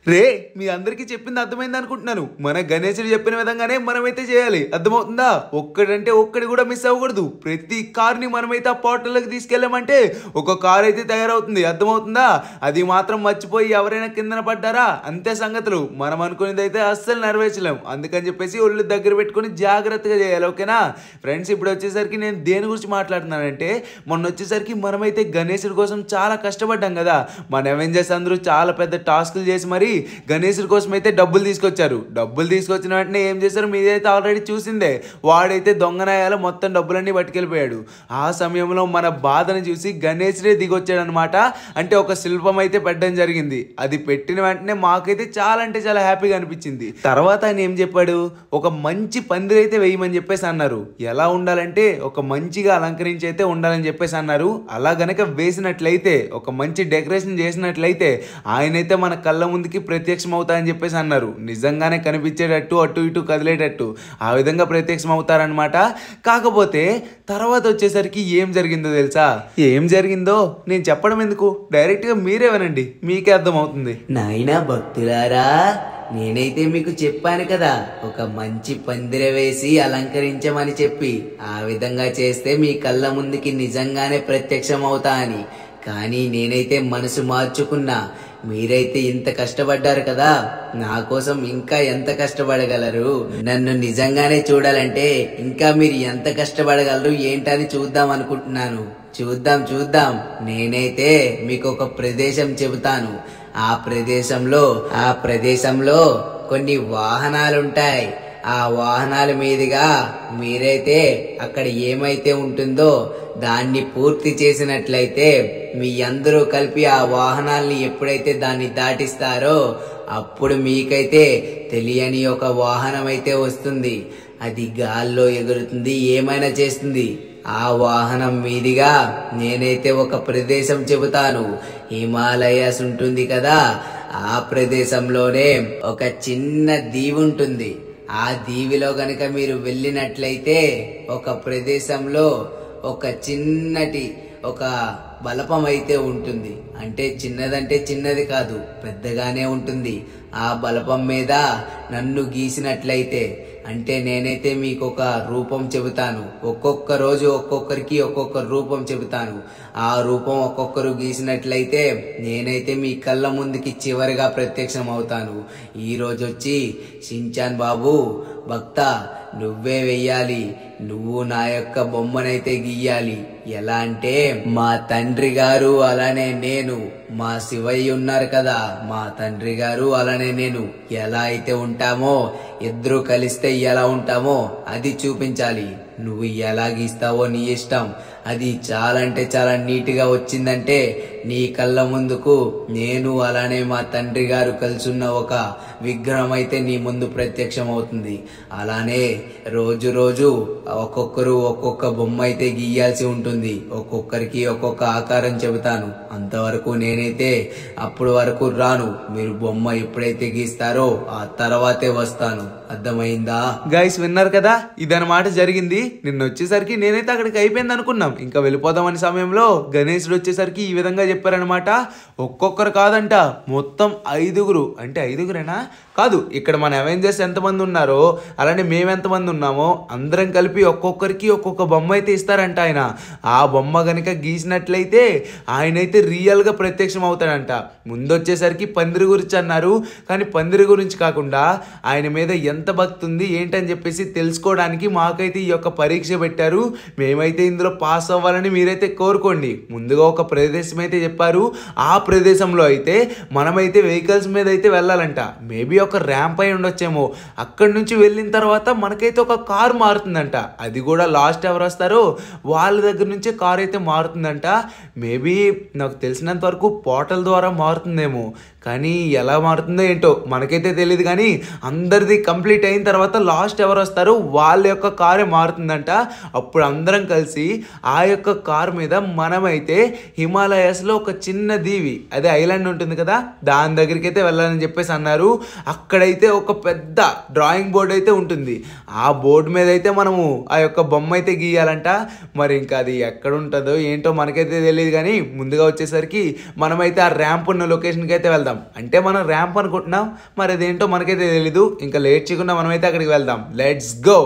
రే మీ అందరికీ చెప్పింది అర్థమైంది అనుకుంటున్నాను మన గణేశుడు చెప్పిన విధంగానే మనమైతే చేయాలి అర్థమవుతుందా ఒక్కడంటే ఒక్కడి కూడా మిస్ అవ్వకూడదు ప్రతి కార్ని మనమైతే ఆ పోర్టల్లోకి తీసుకెళ్ళామంటే ఒక కార్ అయితే తయారవుతుంది అర్థమవుతుందా అది మాత్రం మర్చిపోయి ఎవరైనా కిందన పడ్డారా అంతే సంగతులు మనం అనుకునేది అయితే అస్సలు నెరవేర్చలేం అందుకని చెప్పేసి ఒళ్ళు దగ్గర పెట్టుకొని జాగ్రత్తగా చేయాలి ఓకేనా ఫ్రెండ్స్ ఇప్పుడు వచ్చేసరికి నేను దేని గురించి మాట్లాడుతున్నానంటే మొన్న వచ్చేసరికి మనమైతే గణేశుడి కోసం చాలా కష్టపడ్డాం కదా మన అవెంజర్స్ అందరూ చాలా పెద్ద టాస్కులు చేసి మరి గణేశుడి కోసం అయితే డబ్బులు తీసుకొచ్చారు డబ్బులు తీసుకొచ్చిన వెంటనే ఏం చేశారు మీదైతే ఆల్రెడీ చూసిందే వాడైతే దొంగనాయాల మొత్తం డబ్బులన్నీ పట్టుకెళ్ళిపోయాడు ఆ సమయంలో మన బాధను చూసి గణేశుడే దిగొచ్చాడు అనమాట అంటే ఒక శిల్పం అయితే పెట్టడం జరిగింది అది పెట్టిన వెంటనే మాకైతే చాలా అంటే చాలా హ్యాపీగా అనిపించింది తర్వాత ఆయన ఏం చెప్పాడు ఒక మంచి పందిరి అయితే వేయమని చెప్పేసి అన్నారు ఎలా ఉండాలంటే ఒక మంచిగా అలంకరించి అయితే ఉండాలని చెప్పేసి అన్నారు అలా గనక వేసినట్లయితే ఒక మంచి డెకరేషన్ చేసినట్లయితే ఆయనైతే మన కళ్ళ ముందుకి ప్రత్యక్షం అవుతాయని చెప్పేసి అన్నారు నిజంగానే కనిపించేటట్టు అటు ఇటు కదిలేటట్టు ఆ విధంగా ప్రత్యక్షం అవుతారనమాట కాకపోతే తర్వాత వచ్చేసరికి ఏం జరిగిందో తెలుసా ఏం జరిగిందో నేను చెప్పడం ఎందుకు డైరెక్ట్గా మీరే వినండి మీకే అర్థమవుతుంది నాయనా భక్తులారా నేనైతే మీకు చెప్పాను కదా ఒక మంచి పందిర వేసి అలంకరించమని చెప్పి ఆ విధంగా చేస్తే మీ కళ్ళ ముందుకి నిజంగానే ప్రత్యక్షం అవుతా అని కానీ నేనైతే మనసు మార్చుకున్నా మీరైతే ఇంత కష్టపడ్డారు కదా నా కోసం ఇంకా ఎంత కష్టపడగలరు నన్ను నిజంగానే చూడాలంటే ఇంకా మీరు ఎంత కష్టపడగలరు ఏంటని చూద్దాం అనుకుంటున్నాను చూద్దాం చూద్దాం నేనైతే మీకు ఒక ప్రదేశం చెబుతాను ఆ ప్రదేశంలో ఆ ప్రదేశంలో కొన్ని వాహనాలుంటాయి ఆ వాహనాల మీదుగా మీరైతే అక్కడ ఏమైతే ఉంటుందో దాన్ని పూర్తి చేసినట్లయితే మీ అందరూ కలిపి ఆ వాహనాల్ని ఎప్పుడైతే దాన్ని దాటిస్తారో అప్పుడు మీకైతే తెలియని ఒక వాహనం అయితే వస్తుంది అది గాల్లో ఎగురుతుంది ఏమైనా చేస్తుంది ఆ వాహనం మీదిగా నేనైతే ఒక ప్రదేశం చెబుతాను హిమాలయాస్ ఉంటుంది కదా ఆ ప్రదేశంలోనే ఒక చిన్న దీవి ఉంటుంది ఆ దీవిలో గనక మీరు వెళ్ళినట్లయితే ఒక ప్రదేశంలో ఒక చిన్నటి ఒక బలపం అయితే ఉంటుంది అంటే చిన్నదంటే చిన్నది కాదు పెద్దగానే ఉంటుంది ఆ బలపం మీద నన్ను గీసినట్లయితే అంటే నేనైతే మీకు ఒక రూపం చెబుతాను ఒక్కొక్క రోజు ఒక్కొక్కరికి ఒక్కొక్క రూపం చెబుతాను ఆ రూపం ఒక్కొక్కరు గీసినట్లయితే నేనైతే మీ కళ్ళ ముందుకి చివరిగా ప్రత్యక్షం అవుతాను ఈ రోజు వచ్చి షించాన్ బాబు భక్త నువ్వే వెయ్యాలి నువ్వు నా యొక్క బొమ్మనైతే గీయాలి ఎలా అంటే మా తండ్రి గారు అలానే నేను మా శివయ్య ఉన్నారు కదా మా తండ్రి గారు అలానే నేను ఎలా అయితే ఉంటామో ఇద్దరు కలిస్తే ఎలా ఉంటామో అది చూపించాలి నువ్వు ఎలా గీస్తావో నీ ఇష్టం అది చాలా అంటే చాలా నీట్ గా వచ్చిందంటే నీ కళ్ళ ముందుకు నేను అలానే మా తండ్రి గారు కలిసున్న ఒక విగ్రహం అయితే నీ ముందు ప్రత్యక్షం అవుతుంది అలానే రోజు రోజు ఒక్కొక్కరు ఒక్కొక్క బొమ్మ అయితే గీయాల్సి ఉంటుంది ఒక్కొక్కరికి ఒక్కొక్క ఆకారం చెబుతాను అంతవరకు నేనైతే అప్పుడు వరకు రాను మీరు బొమ్మ ఎప్పుడైతే గీస్తారో ఆ తర్వాతే వస్తాను అర్థమైందా గైస్ విన్నారు కదా ఇదన్నమాట జరిగింది నిన్న వచ్చేసరికి నేనైతే అక్కడికి అయిపోయింది అనుకున్నాం ఇంకా వెళ్ళిపోదామనే సమయంలో గణేశుడు వచ్చేసరికి ఈ విధంగా చెప్పారనమాట ఒక్కొక్కరు కాదంట మొత్తం ఐదుగురు అంటే ఐదుగురేనా కాదు ఇక్కడ మన అవెంజర్స్ ఎంతమంది ఉన్నారో అలానే మేము ఎంతమంది ఉన్నామో అందరం కలిపి ఒక్కొక్కరికి ఒక్కొక్క బొమ్మ అయితే ఇస్తారంట ఆయన ఆ బొమ్మ గనుక గీసినట్లయితే ఆయనైతే రియల్గా ప్రత్యక్షం అవుతాడంట ముందు వచ్చేసరికి పందిరి గురించి అన్నారు కానీ పందిరి గురించి కాకుండా ఆయన మీద ఎంత భక్తి ఉంది ఏంటని చెప్పేసి తెలుసుకోవడానికి మాకైతే ఈ యొక్క పరీక్ష పెట్టారు మేమైతే ఇందులో పాస్ అవ్వాలని మీరైతే కోరుకోండి ముందుగా ఒక ప్రదేశం అయితే చెప్పారు ఆ ప్రదేశంలో అయితే మనమైతే వెహికల్స్ మీద అయితే వెళ్ళాలంట మేబీ ఒక ర్యాంప్ అయి ఉండొచ్చేమో అక్కడి నుంచి వెళ్ళిన తర్వాత మనకైతే ఒక కార్ మారుతుందంట అది కూడా లాస్ట్ ఎవరు వస్తారో వాళ్ళ దగ్గర నుంచే కార్ అయితే మారుతుందంట మేబీ నాకు తెలిసినంత వరకు పోర్టల్ ద్వారా మారుతుందేమో కానీ ఎలా మారుతుందో ఏంటో మనకైతే తెలియదు కానీ అందరిది కంప్లీట్ అయిన తర్వాత లాస్ట్ ఎవరు వస్తారో వాళ్ళ యొక్క కారే మారుతుందంట అప్పుడు అందరం కలిసి ఆ యొక్క కార్ మీద మనమైతే హిమాలయాస్లో ఒక చిన్న దీవి అదే ఐలాండ్ ఉంటుంది కదా దాని దగ్గరికి అయితే వెళ్ళాలని చెప్పేసి అన్నారు అక్కడైతే ఒక పెద్ద డ్రాయింగ్ బోర్డ్ అయితే ఉంటుంది ఆ బోర్డు మీద అయితే మనము ఆ యొక్క బొమ్మ అయితే గీయాలంట మరి ఇంకా అది ఎక్కడ ఉంటుందో ఏంటో మనకైతే తెలియదు కానీ ముందుగా వచ్చేసరికి మనమైతే ఆ ర్యాంప్ ఉన్న లొకేషన్కి అయితే వెళ్దాం వెళ్దాం అంటే మనం ర్యాంప్ అనుకుంటున్నాం మరి అదేంటో మనకైతే తెలీదు ఇంకా లేట్ చేయకుండా మనమైతే అక్కడికి వెళ్దాం లెట్స్ గో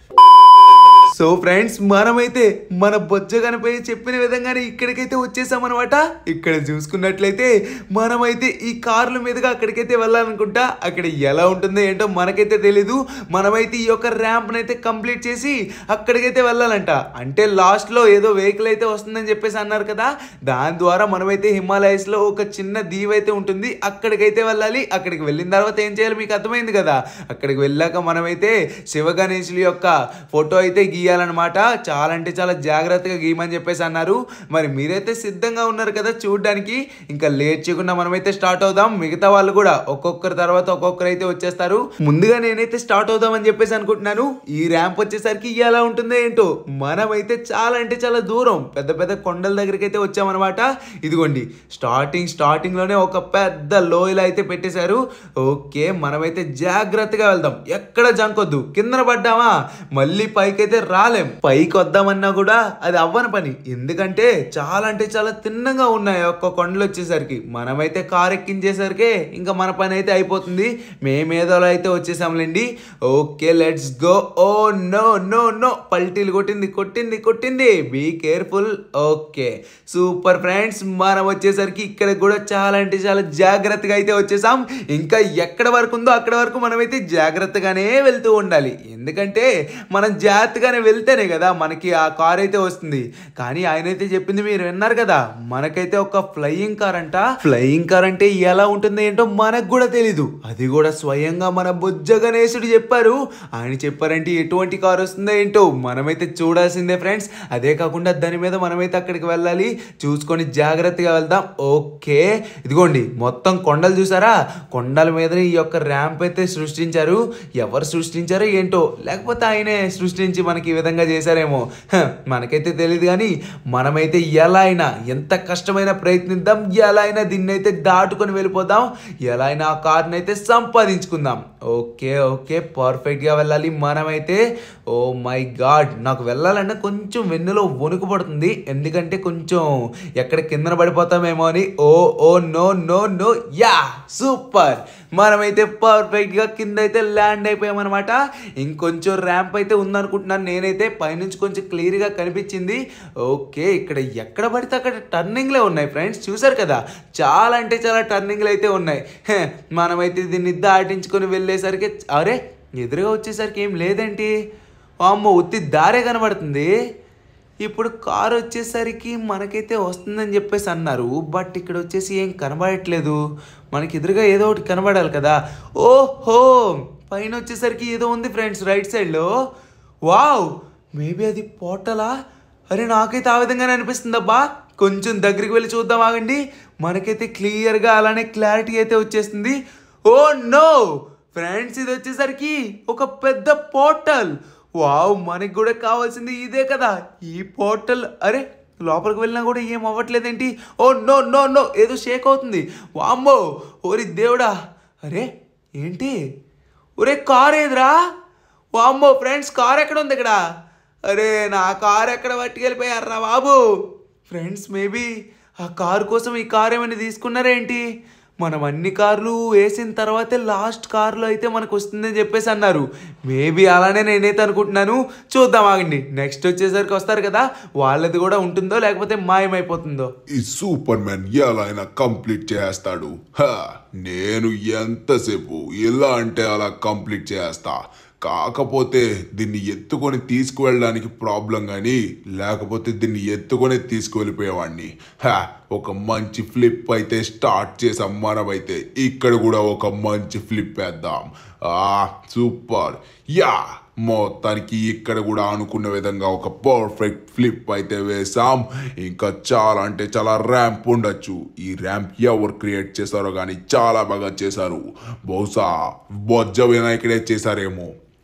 సో ఫ్రెండ్స్ మనమైతే మన బొజ్జ కనిపై చెప్పిన విధంగానే ఇక్కడికైతే వచ్చేసామన్నమాట ఇక్కడ చూసుకున్నట్లయితే మనమైతే ఈ కార్ల మీదుగా అక్కడికైతే వెళ్ళాలనుకుంటా అక్కడ ఎలా ఉంటుందో ఏంటో మనకైతే తెలీదు మనమైతే ఈ యొక్క ర్యాంప్ని అయితే కంప్లీట్ చేసి అక్కడికైతే వెళ్ళాలంట అంటే లాస్ట్లో ఏదో వెహికల్ అయితే వస్తుందని చెప్పేసి అన్నారు కదా దాని ద్వారా మనమైతే హిమాలయస్లో ఒక చిన్న దీవ్ అయితే ఉంటుంది అక్కడికైతే వెళ్ళాలి అక్కడికి వెళ్ళిన తర్వాత ఏం చేయాలి మీకు అర్థమైంది కదా అక్కడికి వెళ్ళాక మనమైతే శివ గణేశుల యొక్క ఫోటో అయితే గీయాలన్నమాట చాలా అంటే చాలా జాగ్రత్తగా గీయమని చెప్పేసి అన్నారు మరి మీరైతే సిద్ధంగా ఉన్నారు కదా చూడడానికి ఇంకా లేట్ చేయకుండా మనమైతే స్టార్ట్ అవుదాం మిగతా వాళ్ళు కూడా ఒక్కొక్కరి తర్వాత ఒక్కొక్కరు అయితే వచ్చేస్తారు ముందుగా నేనైతే స్టార్ట్ అవుదాం అని చెప్పేసి అనుకుంటున్నాను ఈ ర్యాంప్ వచ్చేసరికి ఎలా ఉంటుందో ఏంటో మనమైతే చాలా అంటే చాలా దూరం పెద్ద పెద్ద కొండల దగ్గరికి అయితే వచ్చామన్నమాట ఇదిగోండి స్టార్టింగ్ స్టార్టింగ్ లోనే ఒక పెద్ద లోయలు అయితే పెట్టేశారు ఓకే మనమైతే జాగ్రత్తగా వెళ్దాం ఎక్కడ జంకొద్దు కిందన పడ్డామా మళ్ళీ పైకైతే రాలేం పైకి వద్దామన్నా కూడా అది అవ్వని పని ఎందుకంటే చాలా అంటే చాలా తిన్నగా ఉన్నాయి ఒక్క కొండలు వచ్చేసరికి మనమైతే కార్ ఎక్కించేసరికి ఇంకా మన పని అయితే అయిపోతుంది మేమేదోలో అయితే వచ్చేసాంలేండి okay let's go oh no no no పల్టీలు కొట్టింది కొట్టింది కొట్టింది be careful okay super friends మనం వచ్చేసరికి ఇక్కడ కూడా చాలా అంటే చాలా జాగ్రత్తగా అయితే వచ్చేసాం ఇంకా ఎక్కడ వరకు ఉందో అక్కడ వరకు మనమైతే జాగ్రత్తగానే వెళ్తూ ఉండాలి ఎందుకంటే మనం జాగ్రత్తగానే వెళ్తేనే కదా మనకి ఆ కార్ అయితే వస్తుంది కానీ ఆయన అయితే చెప్పింది మీరు విన్నారు కదా మనకైతే ఒక ఫ్లయింగ్ కార్ అంట ఫ్లయింగ్ కార్ అంటే ఎలా ఉంటుంది ఏంటో మనకు కూడా తెలీదు అది కూడా స్వయంగా మన బుజ్జ గణేశుడు చెప్పారు ఆయన చెప్పారంటే ఎటువంటి కార్ వస్తుందో ఏంటో మనమైతే చూడాల్సిందే ఫ్రెండ్స్ అదే కాకుండా దాని మీద మనమైతే అక్కడికి వెళ్ళాలి చూసుకొని జాగ్రత్తగా వెళ్దాం ఓకే ఇదిగోండి మొత్తం కొండలు చూసారా కొండల మీద ఈ యొక్క ర్యాంప్ అయితే సృష్టించారు ఎవరు సృష్టించారో ఏంటో లేకపోతే ఆయనే సృష్టించి మనకి ఈ విధంగా చేశారేమో హ, మనకైతే తెలియదు కానీ మనమైతే ఎలా అయినా ఎంత కష్టమైన ప్రయత్నిద్దాం ఎలా అయినా దీన్ని అయితే దాటుకొని వెళ్ళిపోదాం ఎలా అయినా ఆ కార్ని అయితే సంపాదించుకుందాం ఓకే ఓకే పర్ఫెక్ట్గా వెళ్ళాలి మనమైతే ఓ మై గాడ్ నాకు వెళ్ళాలంటే కొంచెం వెన్నులో వణుకు పడుతుంది ఎందుకంటే కొంచెం ఎక్కడ కిందన పడిపోతామేమో అని oh oh no no no yeah super మనమైతే పర్ఫెక్ట్గా కింద అయితే ల్యాండ్ అయిపోయామన్నమాట ఇంకొంచెం ర్యాంప్ అయితే ఉందనుకుంటున్నాను నేనైతే పైనుంచి కొంచెం క్లియర్గా కనిపించింది ఓకే ఇక్కడ ఎక్కడ పడితే అక్కడ టర్నింగ్లే ఉన్నాయి ఫ్రెండ్స్ చూసారు కదా చాలా అంటే చాలా టర్నింగ్లు అయితే ఉన్నాయి హే, మనమైతే దీన్ని దాటించుకొని వెళ్ళేసరికి అరే ఎదురుగా వచ్చేసరికి ఏం లేదేంటి అమ్మో ఉత్తి దారే కనబడుతుంది ఇప్పుడు కార్ వచ్చేసరికి మనకైతే వస్తుందని చెప్పేసి అన్నారు బట్ ఇక్కడ వచ్చేసి ఏం కనబడట్లేదు మనకి ఎదురుగా ఏదో ఒకటి కనబడాలి కదా ఓహో పైన వచ్చేసరికి ఏదో ఉంది ఫ్రెండ్స్ రైట్ సైడ్లో వావ్ మేబీ అది పోర్టలా అరే నాకైతే ఆ విధంగానే అనిపిస్తుంది అబ్బా కొంచెం దగ్గరికి వెళ్ళి చూద్దాం ఆగండి మనకైతే క్లియర్గా అలానే క్లారిటీ అయితే వచ్చేస్తుంది ఓ నో ఫ్రెండ్స్ ఇది వచ్చేసరికి ఒక పెద్ద పోర్టల్ వావ్ మనకి కూడా కావాల్సింది ఇదే కదా ఈ పోర్టల్ అరే లోపలికి వెళ్ళినా కూడా ఏం అవ్వట్లేదేంటి ఓ నో నో నో ఏదో షేక్ అవుతుంది వామ్మో ఓరి దేవుడా అరే ఏంటి ఒరే కార్ ఏదిరా వామ్మో ఫ్రెండ్స్ కార్ ఎక్కడ ఉంది ఇక్కడ అరే నా కార్ ఎక్కడ పట్టుకెళ్ళిపోయారా బాబు ఫ్రెండ్స్ మేబీ ఆ కారు కోసం ఈ కార్ ఏమైనా తీసుకున్నారేంటి మనం అన్ని కార్లు వేసిన తర్వాతే లాస్ట్ కార్లో అయితే మనకు వస్తుందని చెప్పేసి అన్నారు మేబీ అలానే నేనైతే అనుకుంటున్నాను చూద్దాం ఆగండి నెక్స్ట్ వచ్చేసరికి వస్తారు కదా వాళ్ళది కూడా ఉంటుందో లేకపోతే మాయమైపోతుందో ఈ సూపర్ మ్యాన్ ఎలా అయినా కంప్లీట్ చేస్తాడు హా, నేను ఎంతసేపు ఎలా అంటే అలా కంప్లీట్ చేస్తా కాకపోతే దీన్ని ఎత్తుకొని తీసుకువెళ్ళడానికి ప్రాబ్లం కానీ లేకపోతే దీన్ని ఎత్తుకొని తీసుకువెళ్ళిపోయేవాడిని హా, ఒక మంచి ఫ్లిప్ అయితే స్టార్ట్ చేసాం మనమైతే ఇక్కడ కూడా ఒక మంచి ఫ్లిప్ వేద్దాం ఆ సూపర్ యా మొత్తానికి ఇక్కడ కూడా అనుకున్న విధంగా ఒక పర్ఫెక్ట్ ఫ్లిప్ అయితే వేసాం ఇంకా చాలా అంటే చాలా ర్యాంప్ ఉండొచ్చు ఈ ర్యాంప్ ఎవరు క్రియేట్ చేశారో కానీ చాలా బాగా చేశారు బహుశా బొజ్జ వినాయకుడే చేశారేమో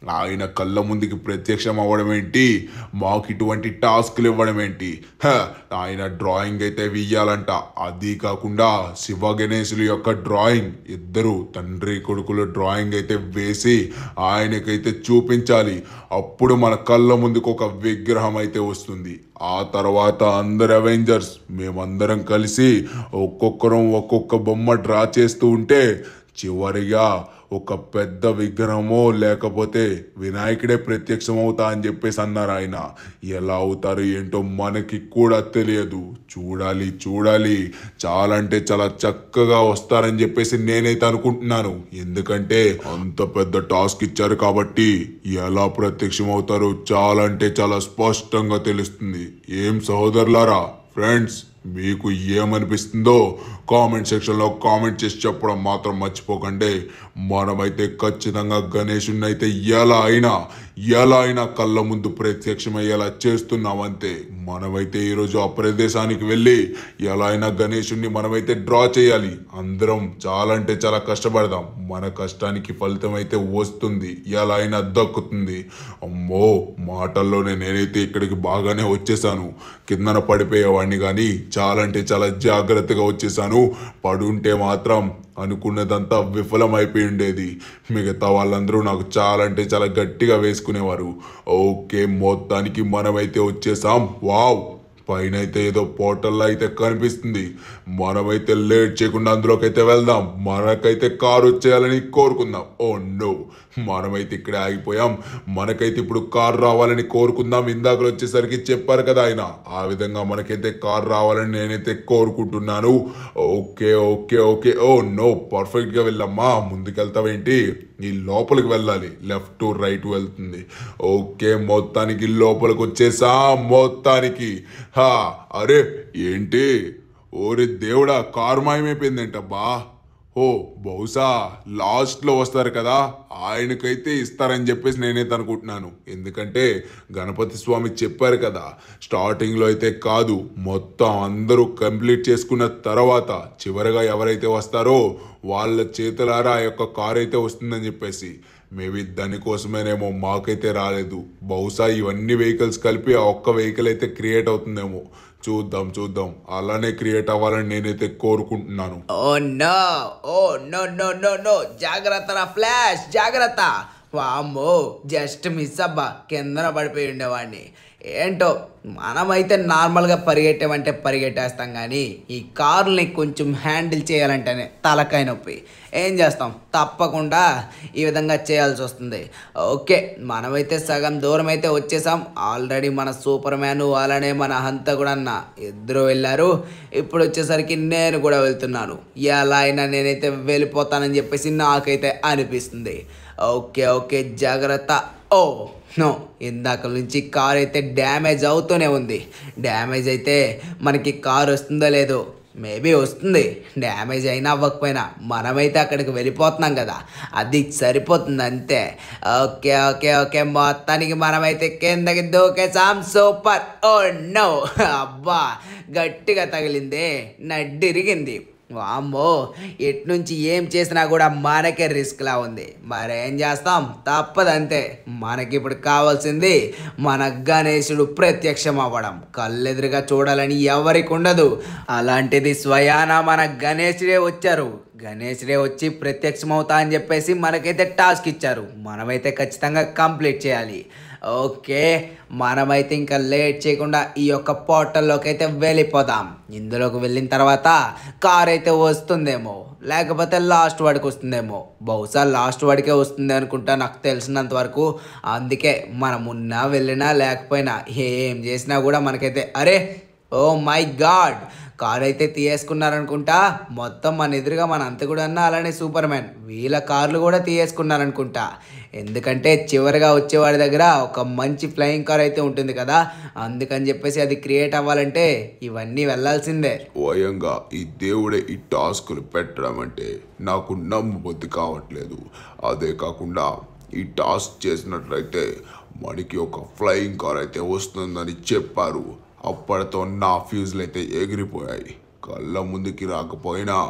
ఆయన కళ్ళ ముందుకి ప్రత్యక్షం అవ్వడం ఏంటి మాకు ఇటువంటి టాస్క్లు ఇవ్వడం ఏంటి హ, ఆయన డ్రాయింగ్ అయితే వెయ్యాలంట అది కాకుండా శివ గణేశుల యొక్క డ్రాయింగ్ ఇద్దరు తండ్రి కొడుకుల డ్రాయింగ్ అయితే వేసి ఆయనకైతే చూపించాలి అప్పుడు మన కళ్ళ ముందుకు ఒక విగ్రహం అయితే వస్తుంది ఆ తర్వాత అందరు అవెంజర్స్ మేమందరం కలిసి ఒక్కొక్కరం ఒక్కొక్క బొమ్మ డ్రా చేస్తూ ఉంటే చివరిగా ఒక పెద్ద విగ్రహమో లేకపోతే వినాయకుడే ప్రత్యక్షం అవుతా అని చెప్పేసి అన్నారు ఆయన ఎలా అవుతారు ఏంటో మనకి కూడా తెలియదు చూడాలి చూడాలి చాలా అంటే చాలా చక్కగా వస్తారని చెప్పేసి నేనైతే అనుకుంటున్నాను ఎందుకంటే అంత పెద్ద టాస్క్ ఇచ్చారు కాబట్టి ఎలా ప్రత్యక్షం అవుతారో చాలా అంటే చాలా స్పష్టంగా తెలుస్తుంది ఏం సహోదరులారా ఫ్రెండ్స్ మీకు ఏమనిపిస్తుందో కామెంట్ సెక్షన్లో కామెంట్ చేసి చెప్పడం మాత్రం మర్చిపోకండి మనమైతే ఖచ్చితంగా గణేషుని అయితే ఎలా అయినా ఎలా అయినా కళ్ళ ముందు ప్రత్యక్షమయ్యేలా చేస్తున్నామంతే మనమైతే ఈరోజు ఆ ప్రదేశానికి వెళ్ళి ఎలా అయినా గణేషుణ్ణి మనమైతే డ్రా చేయాలి అందరం చాలా అంటే చాలా కష్టపడదాం మన కష్టానికి ఫలితం అయితే వస్తుంది ఎలా అయినా దక్కుతుంది అమ్మో మాటల్లోనే నేనైతే ఇక్కడికి బాగానే వచ్చేసాను కిందన పడిపోయేవాడిని కానీ చాలా అంటే చాలా జాగ్రత్తగా వచ్చేసాను పడుంటే మాత్రం అనుకున్నదంతా విఫలమైపోయి ఉండేది మిగతా వాళ్ళందరూ నాకు చాలా అంటే చాలా గట్టిగా వేసుకునేవారు ఓకే మొత్తానికి మనమైతే వచ్చేసాం వావ్ పైన అయితే ఏదో పోర్టల్లో అయితే కనిపిస్తుంది మనమైతే లేట్ చేయకుండా అందులోకి అయితే వెళ్దాం మనకైతే కారు వచ్చేయాలని కోరుకుందాం ఓ నో మనమైతే ఇక్కడే ఆగిపోయాం మనకైతే ఇప్పుడు కారు రావాలని కోరుకుందాం ఇందాకలు వచ్చేసరికి చెప్పారు కదా ఆయన ఆ విధంగా మనకైతే కారు రావాలని నేనైతే కోరుకుంటున్నాను okay okay okay oh no perfect గా వెళ్ళమ్మా ముందుకెళ్తావేంటి ఈ లోపలికి వెళ్ళాలి లెఫ్ట్ టు రైట్ వెళ్తుంది ఓకే మొత్తానికి లోపలికి వచ్చేసా మొత్తానికి హా అరే ఏంటి ఓరి దేవుడా కారు మాయమైపోయిందేంటబ్బా ఓ బహుశా లాస్ట్లో వస్తారు కదా ఆయనకైతే ఇస్తారని చెప్పేసి నేనైతే అనుకుంటున్నాను ఎందుకంటే గణపతి స్వామి చెప్పారు కదా స్టార్టింగ్లో అయితే కాదు మొత్తం అందరూ కంప్లీట్ చేసుకున్న తర్వాత చివరగా ఎవరైతే వస్తారో వాళ్ళ చేతులారా ఆ యొక్క కార్ అయితే వస్తుందని చెప్పేసి మేబీ దానికోసమేనేమో మాకైతే రాలేదు బహుశా ఇవన్నీ వెహికల్స్ కలిపి ఆ ఒక్క వెహికల్ అయితే క్రియేట్ అవుతుందేమో చూద్దాం చూద్దాం అలానే క్రియేట్ అవ్వాలని నేనైతే కోరుకుంటున్నాను oh no oh no no no no జాగ్రత్త రా ఫ్లాష్ జాగ్రత్త వామ్మో జస్ట్ మిస్ అబ్బా కిందన పడిపోయి ఉండేవాడిని ఏంటో మనమైతే నార్మల్గా పరిగెట్టామంటే పరిగెట్టేస్తాం కానీ ఈ కార్ని కొంచెం హ్యాండిల్ చేయాలంటేనే తలకాయ నొప్పి ఏం చేస్తాం తప్పకుండా ఈ విధంగా చేయాల్సి వస్తుంది ఓకే మనమైతే సగం దూరం అయితే వచ్చేసాం ఆల్రెడీ మన సూపర్ మ్యాన్ అలానే మన హంతకుడు అన్న ఇద్దరు వెళ్ళారు ఇప్పుడు వచ్చేసరికి నేను కూడా వెళ్తున్నాను ఎలా అయినా నేనైతే వెళ్ళిపోతానని చెప్పేసి నాకైతే అనిపిస్తుంది ఓకే ఓకే జాగ్రత్త ఓ నో ఇందాక నుంచి కార్ అయితే డ్యామేజ్ అవుతూనే ఉంది డ్యామేజ్ అయితే మనకి కార్ వస్తుందో లేదో మేబీ వస్తుంది డ్యామేజ్ అయినా అవ్వకపోయినా మనమైతే అక్కడికి వెళ్ళిపోతున్నాం కదా అది సరిపోతుంది అంతే ఓకే ఓకే ఓకే మొత్తానికి మనమైతే కిందకి దూకేసాం సూపర్ ఓ నో అబ్బా గట్టిగా తగిలిందే నడ్డిరిగింది వామ్మో ఎటు నుంచి ఏం చేసినా కూడా మనకే రిస్క్లా ఉంది మరేం చేస్తాం తప్పదంతే మనకి ఇప్పుడు కావాల్సింది మన గణేశుడు ప్రత్యక్షం అవ్వడం కళ్ళెదురుగా చూడాలని ఎవరికి ఉండదు అలాంటిది స్వయాన మన గణేశుడే వచ్చారు గణేశుడే వచ్చి ప్రత్యక్షం అవుతా అని చెప్పేసి మనకైతే టాస్క్ ఇచ్చారు మనమైతే ఖచ్చితంగా కంప్లీట్ చేయాలి ఓకే మనమైతే ఇంకా లేట్ చేయకుండా ఈ యొక్క పోర్టల్లోకి అయితే వెళ్ళిపోదాం ఇందులోకి వెళ్ళిన తర్వాత కార్ అయితే వస్తుందేమో లేకపోతే లాస్ట్ వాడికి వస్తుందేమో బహుశా లాస్ట్ వాడికే వస్తుంది అనుకుంటా నాకు తెలిసినంత వరకు అందుకే మనం ఉన్నా వెళ్ళినా లేకపోయినా ఏం చేసినా కూడా మనకైతే అరే ఓ మై గాడ్ కార్ అయితే తీయేసుకున్నారనుకుంటా మొత్తం మన ఎదురుగా మన అంతకుడు అన్న అలానే సూపర్ మ్యాన్ వీళ్ళ కార్లు కూడా తీయేసుకున్నారనుకుంటా ఎందుకంటే చివరిగా వచ్చేవాడి దగ్గర ఒక మంచి ఫ్లయింగ్ కార్ అయితే ఉంటుంది కదా అందుకని చెప్పేసి అది క్రియేట్ అవ్వాలంటే ఇవన్నీ వెళ్ళాల్సిందే స్వయంగా ఈ దేవుడే ఈ టాస్కులు పెట్టడం అంటే నాకు నమ్మబుద్ధి కావట్లేదు అదే కాకుండా ఈ టాస్క్ చేసినట్లయితే మనకి ఒక ఫ్లయింగ్ కార్ అయితే వస్తుందని చెప్పారు అప్పటితో నా ఫ్యూజులు అయితే ఎగిరిపోయాయి కళ్ళ ముందుకి రాకపోయినా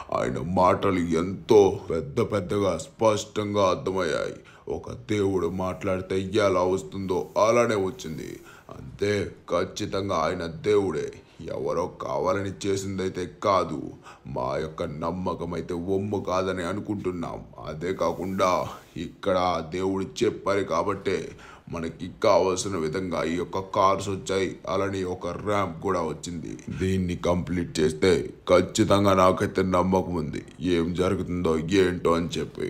ఆయన మాటలు ఎంతో పెద్ద పెద్దగా స్పష్టంగా అర్థమయ్యాయి ఒక దేవుడు మాట్లాడితే ఎలా వస్తుందో అలానే వచ్చింది అంతే ఖచ్చితంగా ఆయన దేవుడే ఎవరో కావాలని చేసిందైతే కాదు మా యొక్క నమ్మకం అయితే ఒమ్ము కాదని అనుకుంటున్నాం అదే కాకుండా ఇక్కడ ఆ దేవుడు చెప్పారు కాబట్టే మనకి కావలసిన విధంగా ఈ యొక్క కార్స్ వచ్చాయి అలానే ఒక ర్యాంప్ కూడా వచ్చింది దీన్ని కంప్లీట్ చేస్తే ఖచ్చితంగా నాకైతే నమ్మకం ఉంది ఏం జరుగుతుందో ఏంటో అని చెప్పి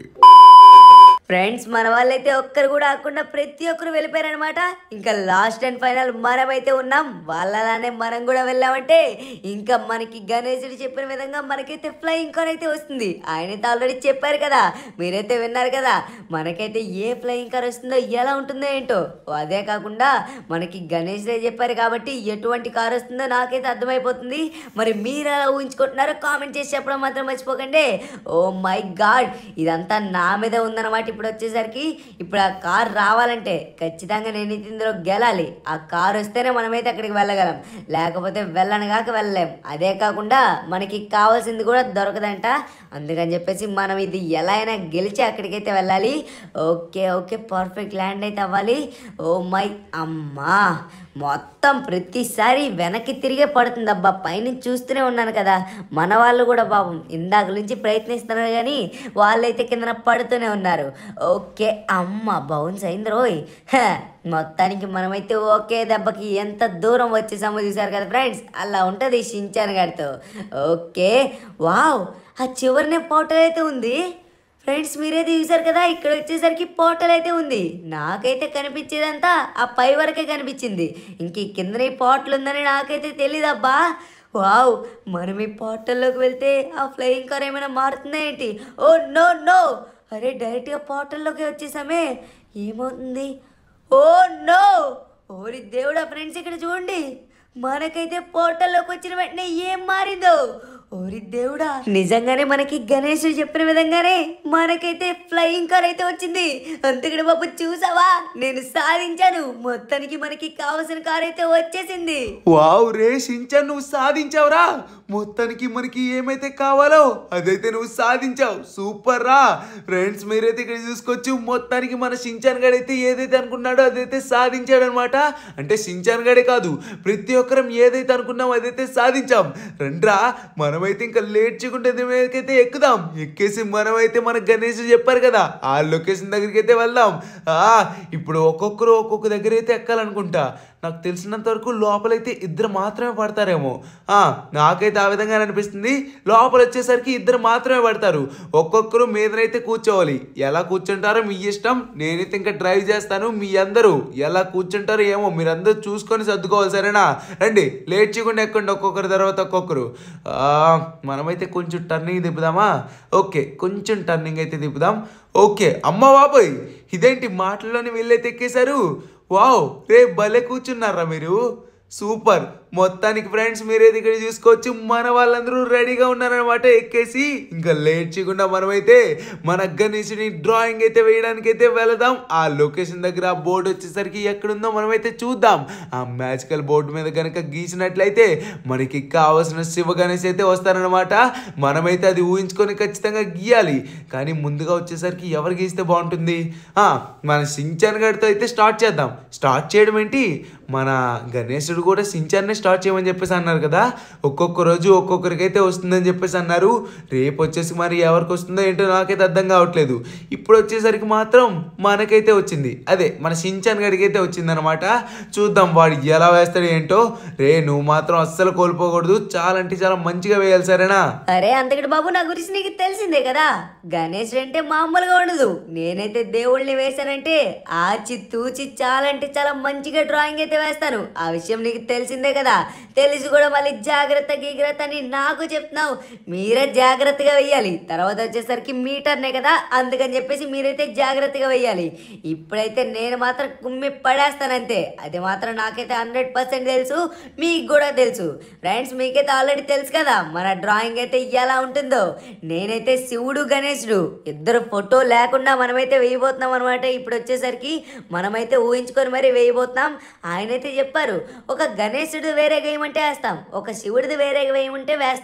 ఫ్రెండ్స్ మన వాళ్ళైతే ఒక్కరు కూడా ఆకుండా ప్రతి ఒక్కరు వెళ్ళిపోయారనమాట ఇంకా లాస్ట్ అండ్ ఫైనల్ మనమైతే ఉన్నాం వాళ్ళలానే మనం కూడా వెళ్ళామంటే ఇంకా మనకి గణేశుడు చెప్పిన విధంగా మనకైతే ఫ్లయింగ్ కార్ అయితే వస్తుంది ఆయనైతే ఆల్రెడీ చెప్పారు కదా మీరైతే విన్నారు కదా మనకైతే ఏ ఫ్లయింగ్ కార్ వస్తుందో ఎలా ఉంటుందో ఏంటో అదే కాకుండా మనకి గణేశుడే చెప్పారు కాబట్టి ఎటువంటి కార్ వస్తుందో నాకైతే అర్థమైపోతుంది మరి మీరు ఎలా ఊహించుకుంటున్నారో కామెంట్ చేసి చెప్పడం మాత్రం మర్చిపోకండి ఓ మై గాడ్ ఇదంతా నా మీద ఉందన్నమాట ఇప్పుడు వచ్చేసరికి ఇప్పుడు ఆ కార్ రావాలంటే ఖచ్చితంగా నేను ఇది ఇందులో గెలాలి ఆ కార్ వస్తేనే మనమైతే అక్కడికి వెళ్ళగలం లేకపోతే వెళ్ళను కాక వెళ్ళలేం అదే కాకుండా మనకి కావాల్సింది కూడా దొరకదంట అందుకని చెప్పేసి మనం ఇది ఎలా అయినా గెలిచి అక్కడికైతే వెళ్ళాలి ఓకే ఓకే పర్ఫెక్ట్ ల్యాండ్ అయితే అవ్వాలి ఓ మై అమ్మా మొత్తం ప్రతిసారి వెనక్కి తిరిగే పడుతుంది అబ్బా పైనుంచి చూస్తూనే ఉన్నాను కదా మన వాళ్ళు కూడా పాపం ఇందాక నుంచి ప్రయత్నిస్తున్నారు కానీ వాళ్ళైతే కిందన పడుతూనే ఉన్నారు ఓకే అమ్మ బౌన్స్ అయింది రోయ్ హ, మొత్తానికి మనమైతే ఒకే దెబ్బకి ఎంత దూరం వచ్చేసామో చూసారు కదా ఫ్రెండ్స్ అలా ఉంటుంది షించాన్ గారితో ఓకే వావ్ ఆ చివరినే పోర్టల్ అయితే ఉంది ఫ్రెండ్స్ మీరైతే చూసారు కదా ఇక్కడ వచ్చేసరికి పోర్టల్ అయితే ఉంది నాకైతే కనిపించేదంతా ఆ పై వరకే కనిపించింది ఇంక ఈ కింద ఈ పోర్టల్ ఉందని నాకైతే తెలీదబ్బా వావ్ మనం ఈ పోర్టల్లోకి వెళ్తే ఆ ఫ్లయింగ్ కార్ ఏమైనా మారుతుందా ఏంటి ఓ నో నో అరే డైరెక్ట్గా పోర్టల్లోకి వచ్చేసామే ఏమవుతుంది ఓ నో ఓరి దేవుడా ఫ్రెండ్స్ ఇక్కడ చూడండి మనకైతే పోర్టల్లోకి వచ్చిన వెంటనే ఏం మారిందో ఓరి దేవుడా నిజంగానే మనకి గణేష్ చెప్పిన విధంగానే మనకైతే ఫ్లయింగ్ కార్ అయితే వచ్చింది అంతకడ బాబు చూసావా నేను సాధించాను మొత్తానికి మనకి కావాల్సిన కార్ అయితే వచ్చేసింది వావ్ రే షించాన్ నువ్వు సాధించావురా మొత్తానికి మనకి ఏమైతే కావాలో అదైతే నువ్వు సాధించావు సూపర్ రా ఫ్రెండ్స్ మీరైతే ఇక్కడ చూసుకోవచ్చు మొత్తానికి మన షించాన్ గడైతే ఏదైతే అనుకున్నాడో అదైతే సాధించాడు అనమాట అంటే షించాన్ గడే కాదు ప్రతి ఒక్కరం ఏదైతే అనుకున్నామో అదైతే సాధించాం రండ్రా మనమైతే ఇంకా లేట్ చేయకుండా దీని మీదకైతే ఎక్కుదాం ఎక్కేసి మనమైతే మన గణేష్ చెప్పారు కదా ఆ లొకేషన్ దగ్గరికి అయితే వెళ్దాం ఆ ఇప్పుడు ఒక్కొక్కరు ఒక్కొక్క దగ్గర అయితే ఎక్కాలనుకుంటా నాకు తెలిసినంత వరకు లోపలైతే ఇద్దరు మాత్రమే పడతారేమో ఆ, నాకైతే ఆ విధంగా అనిపిస్తుంది లోపల వచ్చేసరికి ఇద్దరు మాత్రమే పడతారు ఒక్కొక్కరు మీదనైతే కూర్చోవాలి ఎలా కూర్చుంటారో మీ ఇష్టం నేనైతే ఇంకా డ్రైవ్ చేస్తాను మీ అందరూ ఎలా కూర్చుంటారో ఏమో మీరందరూ చూసుకొని సర్దుకోవాలి సరేనా రండి లేట్ చేయకుండా ఎక్కండి ఒక్కొక్కరి తర్వాత ఒక్కొక్కరు ఆ, మనమైతే కొంచెం టర్నింగ్ తిప్పుదామా ఓకే కొంచెం టర్నింగ్ అయితే తిప్పుదాం ఓకే అమ్మ బాబోయ్ ఇదేంటి మాటల్లోనే వీళ్ళైతే ఎక్కేశారు వావ్ రే భలే కూర్చున్నారా మీరు సూపర్ మొత్తానికి ఫ్రెండ్స్ మీరైతే ఇక్కడ చూసుకోవచ్చు మన వాళ్ళందరూ రెడీగా ఉన్నారనమాట ఎక్కేసి ఇంకా లేట్ చేయకుండా మనమైతే మన గణేషుని డ్రాయింగ్ అయితే వేయడానికి అయితే వెళదాం ఆ లొకేషన్ దగ్గర ఆ బోర్డు వచ్చేసరికి ఎక్కడుందో మనమైతే చూద్దాం ఆ మ్యాజికల్ బోర్డు మీద కనుక గీసినట్లయితే మనకి కావాల్సిన శివ గణేష్ అయితే వస్తారనమాట మనమైతే అది ఊహించుకొని ఖచ్చితంగా గీయాలి కానీ ముందుగా వచ్చేసరికి ఎవరు గీస్తే బాగుంటుంది ఆ, మన సించాన్ గడితో అయితే స్టార్ట్ చేద్దాం స్టార్ట్ చేయడం ఏంటి మన గణేశుడు కూడా సించాన్నే స్టార్ట్ చేయమని చెప్పేసి అన్నారు కదా ఒక్కొక్క రోజు ఒక్కొక్కరికైతే వస్తుందని చెప్పేసి అన్నారు రేపు వచ్చేసి మరి ఎవరికి వస్తుందో ఏంటో నాకైతే అర్థం కావట్లేదు ఇప్పుడు వచ్చేసరికి మాత్రం మనకైతే వచ్చింది అదే మన సించాన్ గడికి అయితే వచ్చిందనమాట చూద్దాం వాడు ఎలా వేస్తాడు ఏంటో రే నువ్వు మాత్రం అస్సలు కోల్పోకూడదు చాలా అంటే చాలా మంచిగా వేయాలి సరేనా అరే అంతకటి బాబు నా గురించి నీకు తెలిసిందే కదా గణేష్ అంటే మామూలుగా ఉండదు నేనైతే దేవుళ్ళని వేశానంటే ఆచి తూచి చాలా అంటే చాలా మంచిగా డ్రాయింగ్ అయితే వేస్తాను ఆ విషయం నీకు తెలిసిందే కదా తెలిసి కూడా మళ్ళీ జాగ్రత్త గీగ్రత్త అని నాకు చెప్తున్నావు మీరే జాగ్రత్తగా వెయ్యాలి తర్వాత వచ్చేసరికి మీటర్నే కదా అందుకని చెప్పేసి మీరైతే జాగ్రత్తగా వెయ్యాలి ఇప్పుడైతే నేను మాత్రం కుమ్మి పడేస్తానంతే అది మాత్రం నాకైతే హండ్రెడ్ పర్సెంట్ తెలుసు మీకు కూడా తెలుసు ఫ్రెండ్స్ మీకైతే ఆల్రెడీ తెలుసు కదా మన డ్రాయింగ్ అయితే ఎలా ఉంటుందో నేనైతే శివుడు గణేశుడు ఇద్దరు ఫోటో లేకుండా మనమైతే వేయబోతున్నాం అనమాట ఇప్పుడు వచ్చేసరికి మనమైతే ఊహించుకొని మరి వేయబోతున్నాం ఆయనైతే చెప్పారు ఒక గణేశుడు వేరేగా వేయమంటే వేస్తాం ఒక శివుడిది వేరేగా వేయమంటే వేస్తాం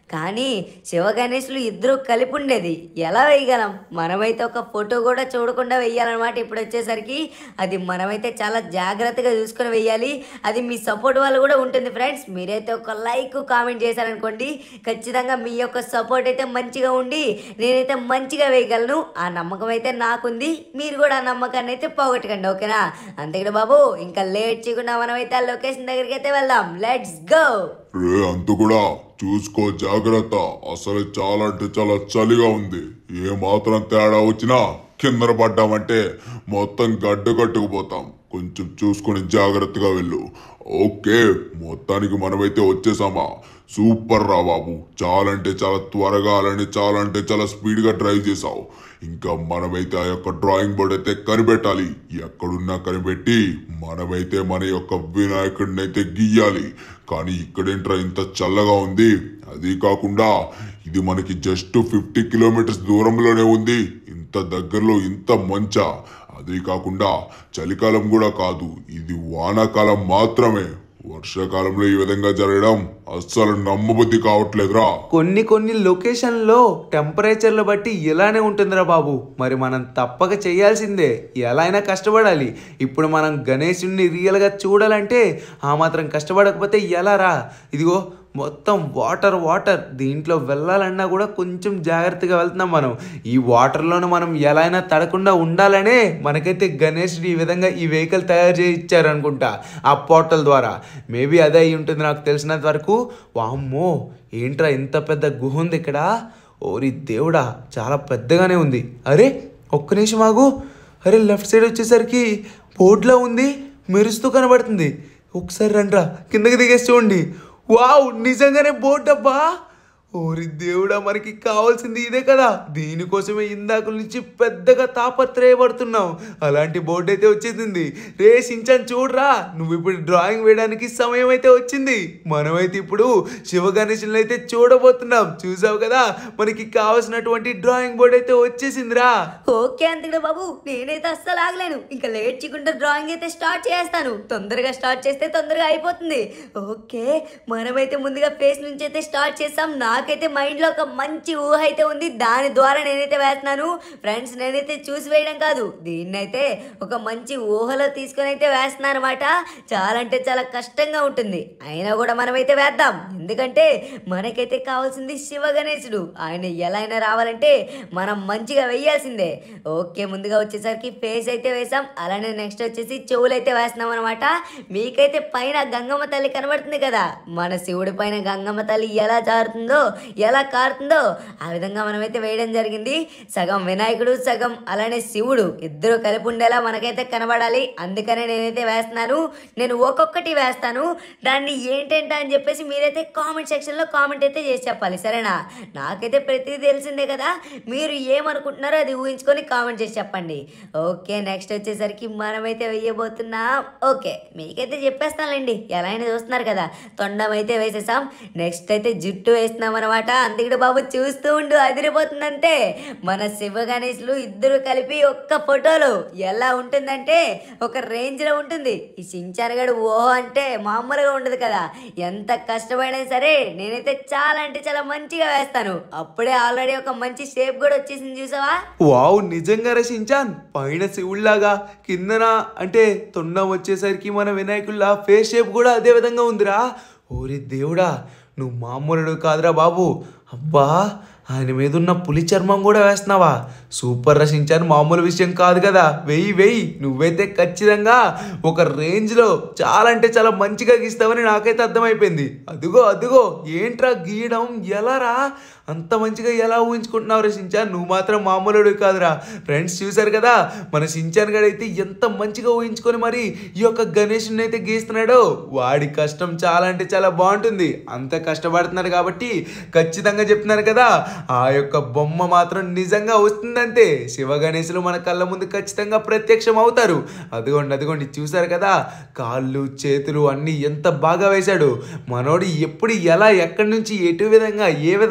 కానీ శివ గణేష్లు ఇద్దరు కలిపి ఉండేది ఎలా వేయగలం మనమైతే ఒక ఫోటో కూడా చూడకుండా వేయాలన్నమాట ఇప్పుడు వచ్చేసరికి అది మనమైతే చాలా జాగ్రత్తగా చూసుకొని వేయాలి అది మీ సపోర్ట్ వల్ల కూడా ఉంటుంది ఫ్రెండ్స్ మీరైతే ఒక లైక్ కామెంట్ చేశారనుకోండి ఖచ్చితంగా మీ యొక్క సపోర్ట్ అయితే మంచిగా ఉండి నేనైతే మంచిగా వేయగలను ఆ నమ్మకం అయితే నాకుంది మీరు కూడా ఆ నమ్మకాన్ని అయితే పోగొట్టకండి ఓకేనా అంతేకాదు బాబు ఇంకా లేట్ చేయకుండా మనమైతే ఆ లొకేషన్ దగ్గరికి అయితే వెళ్దాం లెట్స్ గో రే అంత కూడా చూసుకో జాగ్రత్త అసలు చాలా అంటే చాలా చలిగా ఉంది ఏ మాత్రం తేడా వచ్చినా కిందన పడ్డామంటే మొత్తం గడ్డ కట్టుకుపోతాం కొంచెం చూసుకొని జాగ్రత్తగా వెళ్ళు ఓకే మొత్తానికి మనమైతే వచ్చేసామా సూపర్ రా బాబు చాలా అంటే చాలా త్వరగా అలానే చాలా అంటే చాలా స్పీడ్గా డ్రైవ్ చేసావు ఇంకా మనమైతే ఆ యొక్క డ్రాయింగ్ బోర్డ్ అయితే కనిపెట్టాలి ఎక్కడున్నా కనిపెట్టి మనమైతే మన యొక్క వినాయకుడిని అయితే గీయాలి కానీ ఇక్కడేంట్రా ఇంత చల్లగా ఉంది అది కాకుండా ఇది మనకి జస్ట్ ఫిఫ్టీ కిలోమీటర్స్ దూరంలోనే ఉంది ఇంత దగ్గరలో ఇంత మంచా అదే కాకుండా చలికాలం కూడా కాదు ఇది వానాకాలం మాత్రమే వర్షాకాలంలో ఈ విధంగా జరగడం అస్సలు నమ్మబుద్ధి కావట్లేదురా కొన్ని కొన్ని లొకేషన్లో టెంపరేచర్లు బట్టి ఇలానే ఉంటుందిరా బాబు మరి మనం తప్పక చేయాల్సిందే ఎలా అయినా కష్టపడాలి ఇప్పుడు మనం గణేశుడిని రియల్గా చూడాలంటే ఆ మాత్రం కష్టపడకపోతే ఎలా రా ఇదిగో మొత్తం వాటర్ వాటర్ దీంట్లో వెళ్ళాలన్నా కూడా కొంచెం జాగ్రత్తగా వెళ్తున్నాం మనం ఈ వాటర్లోనే మనం ఎలా అయినా తడకుండా ఉండాలనే మనకైతే గణేశుడు ఈ విధంగా ఈ వెహికల్ తయారు చేసి ఇచ్చారనుకుంటా ఆ పోర్టల్ ద్వారా మేబీ అదే అయి ఉంటుంది నాకు తెలిసినంత వరకు వామ్మో ఏంట్రా ఇంత పెద్ద గుహ ఉంది ఇక్కడ ఓరి దేవుడా చాలా పెద్దగానే ఉంది అరే ఒక్క నిమిషం ఆగు అరే లెఫ్ట్ సైడ్ వచ్చేసరికి బోర్డులో ఉంది మెరుస్తూ కనబడుతుంది ఒకసారి రండ్రా కిందకి దిగేసి చూడండి వావ్ నిజంగానే బోట్ అబ్బా ఓరి దేవుడా మనకి కావాల్సింది ఇదే కదా దీనికోసమే ఇందాక నుంచి పెద్దగా తాపత్రయపడుతున్నాం అలాంటి బోర్డు అయితే వచ్చేసింది రే సించాన్ చూడరా నువ్వు ఇప్పుడు డ్రాయింగ్ వేయడానికి సమయం అయితే వచ్చింది మనమైతే ఇప్పుడు శివ గణేశులను అయితే చూడబోతున్నాం చూసావు కదా మనకి కావాల్సినటువంటి డ్రాయింగ్ బోర్డు అయితే వచ్చేసిందిరా ఓకే అంతకుడు బాబు నేనైతే అస్సలు ఆగలేను ఇంకా లేట్ చేయకుండా డ్రాయింగ్ అయితే స్టార్ట్ చేస్తాను తొందరగా స్టార్ట్ చేస్తే తొందరగా అయిపోతుంది ఓకే మనమైతే ముందుగా ఫేస్ నుంచి అయితే స్టార్ట్ చేస్తాం నాకైతే మైండ్లో ఒక మంచి ఊహ అయితే ఉంది దాని ద్వారా నేనైతే వేస్తున్నాను ఫ్రెండ్స్ నేనైతే చూసి వేయడం కాదు దీన్నైతే ఒక మంచి ఊహలో తీసుకొని అయితే వేస్తున్నాను అనమాట చాలా అంటే చాలా కష్టంగా ఉంటుంది అయినా కూడా మనమైతే వేద్దాం ఎందుకంటే మనకైతే కావాల్సింది శివ గణేశుడు ఆయన ఎలా అయినా రావాలంటే మనం మంచిగా వేయాల్సిందే ఓకే ముందుగా వచ్చేసరికి ఫేస్ అయితే వేసాం అలానే నెక్స్ట్ వచ్చేసి చెవులు అయితే వేస్తున్నాం అనమాట మీకైతే పైన గంగమ్మ తల్లి కనబడుతుంది కదా మన శివుడి పైన గంగమ్మ తల్లి ఎలా జారుతుందో ఎలా కారుతుందో ఆ విధంగా మనమైతే వేయడం జరిగింది సగం వినాయకుడు సగం అలానే శివుడు ఇద్దరు కలిపి ఉండేలా మనకైతే కనబడాలి అందుకనే నేనైతే వేస్తున్నాను నేను ఒక్కొక్కటి వేస్తాను దాన్ని ఏంటంటే అని చెప్పేసి మీరైతే కామెంట్ సెక్షన్లో కామెంట్ అయితే చేసి చెప్పాలి సరేనా నాకైతే ప్రతిదీ తెలిసిందే కదా మీరు ఏమనుకుంటున్నారో అది ఊహించుకొని కామెంట్ చేసి చెప్పండి ఓకే నెక్స్ట్ వచ్చేసరికి మనమైతే వేయబోతున్నాం ఓకే మీకైతే చెప్పేస్తానులేండి ఎలా అయినా చూస్తున్నారు కదా తొండం అయితే వేసేసాం నెక్స్ట్ అయితే జుట్టు వేస్తున్నాం అనమాట అందుకడు బాబు చూస్తూ ఉండు అదిరిపోతుందంటే మన శివ గణేష్లు ఇద్దరు కలిపి ఒక్క ఫోటోలో ఎలా ఉంటుందంటే ఒక రేంజ్లో ఉంటుంది ఈ సించానగడు ఓహో అంటే మామూలుగా ఉండదు కదా ఎంత కష్టమైనా సరే నేనైతే చాలా అంటే చాలా మంచిగా వేస్తాను అప్పుడే ఆల్రెడీ ఒక మంచి షేప్ కూడా వచ్చేసింది చూసావా వావ్ నిజంగా రచించాన్ పైన శివుళ్లాగా కిందన అంటే తొండం వచ్చేసరికి మన వినాయకుల్లా ఫేస్ షేప్ కూడా అదే విధంగా ఉందిరా ఓరి దేవుడా నువ్వు మామూలుడు కాదురా బాబు అబ్బా ఆయన మీద ఉన్న పులి చర్మం కూడా వేస్తున్నావా సూపర్ రచించాను మామూలు విషయం కాదు కదా వెయ్యి వెయ్యి నువ్వైతే ఖచ్చితంగా ఒక రేంజ్లో చాలా అంటే చాలా మంచిగా గీస్తావని నాకైతే అర్థమైపోయింది అదిగో అదిగో ఏంట్రా గీయడం ఎలారా అంత మంచిగా ఎలా ఊహించుకుంటున్నావు రా సించాన్ నువ్వు మాత్రం మామూలుడు కాదురా ఫ్రెండ్స్ చూశారు కదా మన సించాన్ గడు అయితే ఎంత మంచిగా ఊహించుకొని మరి ఈ యొక్క గణేషుని అయితే గీస్తున్నాడో వాడి కష్టం చాలా అంటే చాలా బాగుంటుంది అంత కష్టపడుతున్నాడు కాబట్టి ఖచ్చితంగా చెప్తున్నాను కదా ఆ యొక్క బొమ్మ మాత్రం నిజంగా వస్తుందంతే శివ గణేశులు మన కళ్ళ ముందు ఖచ్చితంగా ప్రత్యక్షం అవుతారు అదిగోండి అదిగోండి చూశారు కదా కాళ్ళు చేతులు అన్నీ ఎంత బాగా వేశాడు మనోడు ఎప్పుడు ఎలా ఎక్కడి నుంచి ఎటు విధంగా ఏ విధంగా స్టార్ట్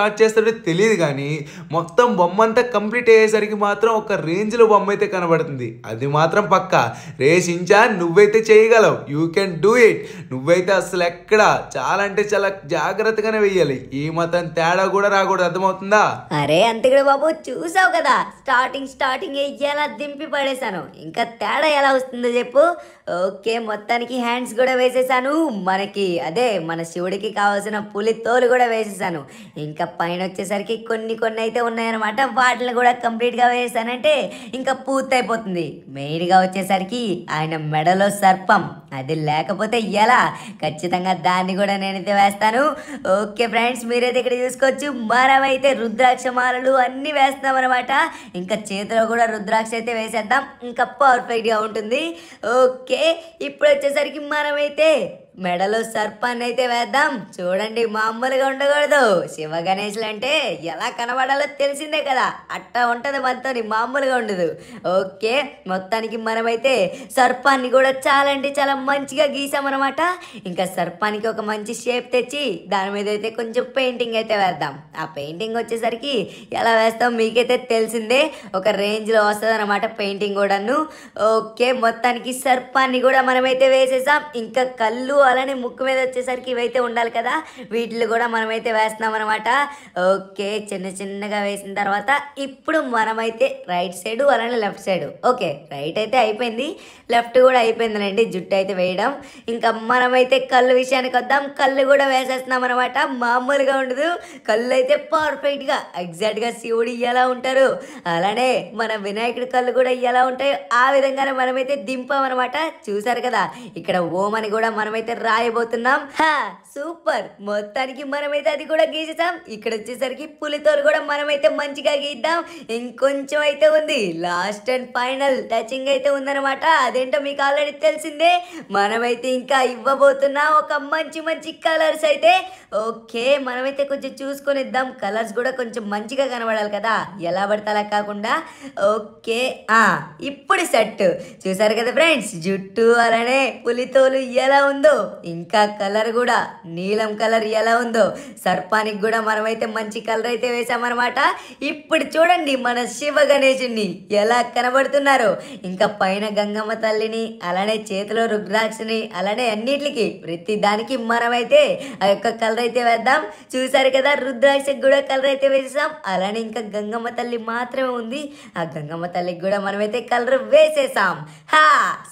స్టార్ట్ చేస్తాడో తెలియదు కానీ మొత్తం బొమ్మ అంతా కంప్లీట్ అయ్యేసరికి మాత్రం ఒక రేంజ్లో బొమ్మ అయితే కనబడుతుంది అది మాత్రం పక్క రే షించాన్ నువ్వైతే చేయగలవు యూ కెన్ డూ ఇట్ నువ్వైతే అసలు ఎక్కడ చాలా అంటే చాలా జాగ్రత్తగానే వెయ్యాలి ఈ మాత్రం తేడా కూడా రాకూడదు అర్థమవుతుందా అరే అంతకుడు బాబు చూసావు కదా స్టార్టింగ్ స్టార్టింగ్ ఎలా దింపి పడేశాను ఇంకా తేడా ఎలా వస్తుందో చెప్పు ఓకే మొత్తానికి హ్యాండ్స్ కూడా వేసేసాను మనకి అదే మన శివుడికి కావాల్సిన పులి తోలు కూడా వేసేసాను ఇంకా పైన వచ్చేసరికి కొన్ని కొన్ని అయితే ఉన్నాయన్నమాట వాటిని కూడా కంప్లీట్గా వేసానంటే ఇంకా పూర్తయిపోతుంది మెయిన్గా వచ్చేసరికి ఆయన మెడలో సర్పం అది లేకపోతే ఎలా ఖచ్చితంగా దాన్ని కూడా నేనైతే వేస్తాను ఓకే ఫ్రెండ్స్ మీరైతే ఇక్కడ చూసుకోవచ్చు మనమైతే రుద్రాక్ష మాలలు అన్నీ వేస్తున్నాం అనమాట ఇంకా చేతిలో కూడా రుద్రాక్ష అయితే వేసేద్దాం ఇంకా పర్ఫెక్ట్గా ఉంటుంది ఓకే ఇప్పుడు వచ్చేసరికి మనమైతే మెడలో సర్పాన్ని అయితే వేద్దాం చూడండి మామూలుగా ఉండకూడదు శివ గణేష్లు అంటే ఎలా కనబడాలో తెలిసిందే కదా అట్టా ఉంటది మనతోని మామూలుగా ఉండదు ఓకే మొత్తానికి మనమైతే సర్పాన్ని కూడా చాలా అంటే చాలా మంచిగా గీసామన్నమాట ఇంకా సర్పానికి ఒక మంచి షేప్ తెచ్చి దాని మీద అయితే కొంచెం పెయింటింగ్ అయితే వేద్దాం ఆ పెయింటింగ్ వచ్చేసరికి ఎలా వేస్తాం మీకైతే తెలిసిందే ఒక రేంజ్లో వస్తుంది అనమాట పెయింటింగ్ కూడాను ఓకే మొత్తానికి సర్పాన్ని కూడా మనమైతే వేసేసాం ఇంకా కళ్ళు అలానే ముక్కు మీద వచ్చేసరికి ఇవైతే ఉండాలి కదా వీటిని కూడా మనమైతే వేస్తున్నాం అనమాట ఓకే చిన్న చిన్నగా వేసిన తర్వాత ఇప్పుడు మనమైతే రైట్ సైడ్ అలానే లెఫ్ట్ సైడ్ ఓకే రైట్ అయితే అయిపోయింది లెఫ్ట్ కూడా అయిపోయిందిలేండి జుట్టు అయితే వేయడం ఇంకా మనమైతే కళ్ళు విషయానికి వద్దాం కళ్ళు కూడా వేసేస్తున్నాం అనమాట మామూలుగా ఉండదు కళ్ళు అయితే పర్ఫెక్ట్గా ఎగ్జాక్ట్గా శివుడు ఎలా ఉంటారు అలానే మన వినాయకుడి కళ్ళు కూడా ఎలా ఉంటాయో ఆ విధంగానే మనమైతే దింపామన్నమాట చూసారు కదా ఇక్కడ ఓం అని కూడా మనమైతే రాయబోతున్నాం హా సూపర్ మొత్తానికి మనమైతే అది కూడా గీసేసాం ఇక్కడ వచ్చేసరికి పులితోలు కూడా మనమైతే మంచిగా గీద్దాం ఇంకొంచెం అయితే ఉంది లాస్ట్ అండ్ ఫైనల్ టచింగ్ అయితే ఉందన్నమాట అదేంటో మీకు ఆల్రెడీ తెలిసిందే మనమైతే ఇంకా ఇవ్వబోతున్నాం ఒక మంచి మంచి కలర్స్ అయితే ఓకే మనమైతే కొంచెం చూసుకొని ఇద్దాం కలర్స్ కూడా కొంచెం మంచిగా కనబడాలి కదా ఎలా పడితే అలా కాకుండా ఓకే ఆ ఇప్పుడు సెట్ చూసారు కదా ఫ్రెండ్స్ జుట్టు అలానే పులితోలు ఎలా ఉందో ఇంకా కలర్ కూడా నీలం కలర్ ఎలా ఉందో సర్పానికి కూడా మనమైతే మంచి కలర్ అయితే వేసామన్నమాట ఇప్పుడు చూడండి మన శివ గణేశుని ఎలా కనబడుతున్నారో ఇంకా పైన గంగమ్మ తల్లిని అలానే చేతిలో రుద్రాక్షని అలానే అన్నిటికి ప్రతి దానికి మనమైతే ఆ యొక్క కలర్ అయితే వేద్దాం చూసారు కదా రుద్రాక్షకి కూడా కలర్ అయితే వేసేసాం అలానే ఇంకా గంగమ్మ తల్లి మాత్రమే ఉంది ఆ గంగమ్మ తల్లికి కూడా మనమైతే కలర్ వేసేసాం హా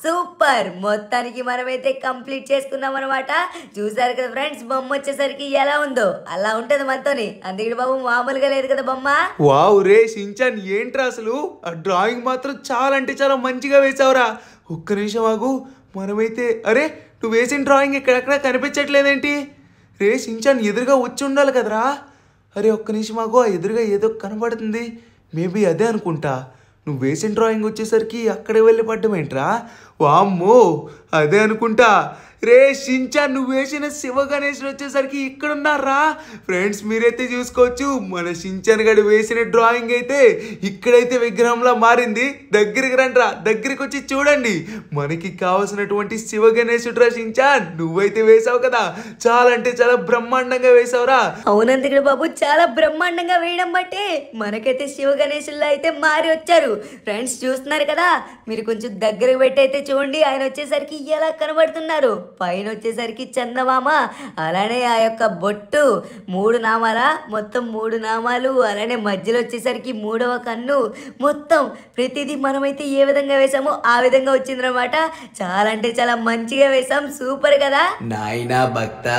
సూపర్ మొత్తానికి మనమైతే కంప్లీట్ చేసుకున్నాం అనమాట చూసారు కదా ఫ్రెండ్స్ బొమ్మ వచ్చేసరికి ఎలా ఉందో అలా ఉంటది మనతోని అందుకని బాబు మామూలుగా లేదు కదా బొమ్మ వావ్ రే షించాన్ ఏంట్రా అసలు ఆ డ్రాయింగ్ మాత్రం చాలా అంటే చాలా మంచిగా వేసావురా ఒక్క నిమిషం ఆగు మనమైతే అరే నువ్వు వేసిన డ్రాయింగ్ ఎక్కడెక్కడ కనిపించట్లేదేంటి రే షించాన్ ఎదురుగా వచ్చి ఉండాలి కదరా అరే ఒక్క నిమిషం ఆగు ఆ ఎదురుగా ఏదో కనబడుతుంది మేబీ అదే అనుకుంటా నువ్వు వేసిన డ్రాయింగ్ వచ్చేసరికి అక్కడే వెళ్ళి పడ్డమేంట్రా వామ్మో అదే అనుకుంటా రే షించాన్ నువ్వు వేసిన శివ గణేష్ వచ్చేసరికి ఇక్కడ ఉన్నారా ఫ్రెండ్స్ మీరైతే చూసుకోవచ్చు మన షించాన్ గడు వేసిన డ్రాయింగ్ అయితే ఇక్కడైతే విగ్రహంలా మారింది దగ్గరికి రండ్రా దగ్గరికి వచ్చి చూడండి మనకి కావాల్సినటువంటి శివ గణేశుడ్రా షించాన్ నువ్వైతే వేసావు కదా చాలా అంటే చాలా బ్రహ్మాండంగా వేసావురా అవునందుకుడు బాబు చాలా బ్రహ్మాండంగా వేయడం బట్టే మనకైతే శివ గణేశుల్లో అయితే మారి వచ్చారు ఫ్రెండ్స్ చూస్తున్నారు కదా మీరు కొంచెం దగ్గరకు పెట్టి అయితే చూడండి ఆయన వచ్చేసరికి ఎలా కనబడుతున్నారు పైన వచ్చేసరికి చందమామ అలానే ఆ యొక్క బొట్టు మూడు నామాల మొత్తం మూడు నామాలు అలానే మధ్యలో వచ్చేసరికి మూడవ కన్ను మొత్తం ప్రతిదీ మనమైతే ఏ విధంగా వేసామో ఆ విధంగా వచ్చిందనమాట చాలా అంటే చాలా మంచిగా వేసాం సూపర్ కదా నాయనా భక్త